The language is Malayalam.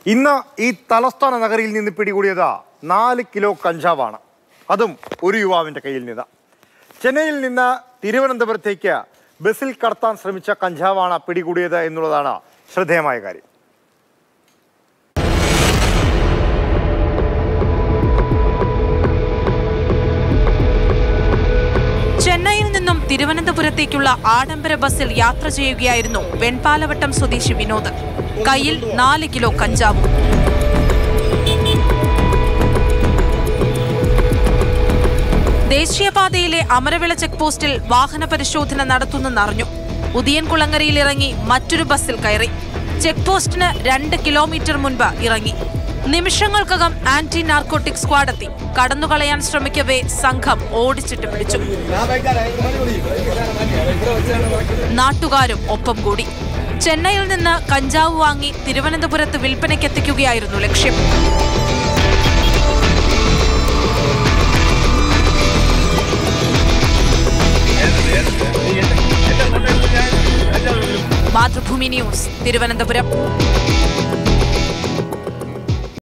ഇന്ന് ഈ തലസ്ഥാന നഗരിയിൽ നിന്ന് പിടികൂടിയത് നാല് കിലോ കഞ്ചാവാണ് അതും ഒരു യുവാവിന്റെ കയ്യിൽ നിന്ന് ചെന്നൈയിൽ നിന്ന് തിരുവനന്തപുരത്തേക്ക് ബസ്സിൽ കടത്താൻ ശ്രമിച്ച കഞ്ചാവാണ് പിടികൂടിയത് എന്നുള്ളതാണ് ശ്രദ്ധേയമായ കാര്യം ചെന്നൈയിൽ നിന്നും തിരുവനന്തപുരത്തേക്കുള്ള ആഡംബര ബസ്സിൽ യാത്ര ചെയ്യുകയായിരുന്നു വെൺപാലവട്ടം സ്വദേശി വിനോദ് കയ്യിൽ നാല് കിലോ കഞ്ചാവും ദേശീയപാതയിലെ അമരവിള ചെക്ക് പോസ്റ്റിൽ വാഹന പരിശോധന നടത്തുന്നെന്നറിഞ്ഞു ഉദിയൻകുളങ്ങരയിൽ ഇറങ്ങി മറ്റൊരു ബസ്സിൽ കയറി ചെക്ക് പോസ്റ്റിന് രണ്ട് കിലോമീറ്റർ മുൻപ് ഇറങ്ങി നിമിഷങ്ങൾക്കകം ആന്റി നാർക്കോട്ടിക് സ്ക്വാഡ് എത്തി കടന്നുകളയാൻ ശ്രമിക്കവേ സംഘം ഓടിച്ചിട്ട് പിടിച്ചു നാട്ടുകാരും ഒപ്പം കൂടി ചെന്നൈയിൽ നിന്ന് കഞ്ചാവ് വാങ്ങി തിരുവനന്തപുരത്ത് വിൽപ്പനയ്ക്കെത്തിക്കുകയായിരുന്നു ലക്ഷ്യം മാതൃഭൂമി ന്യൂസ് തിരുവനന്തപുരം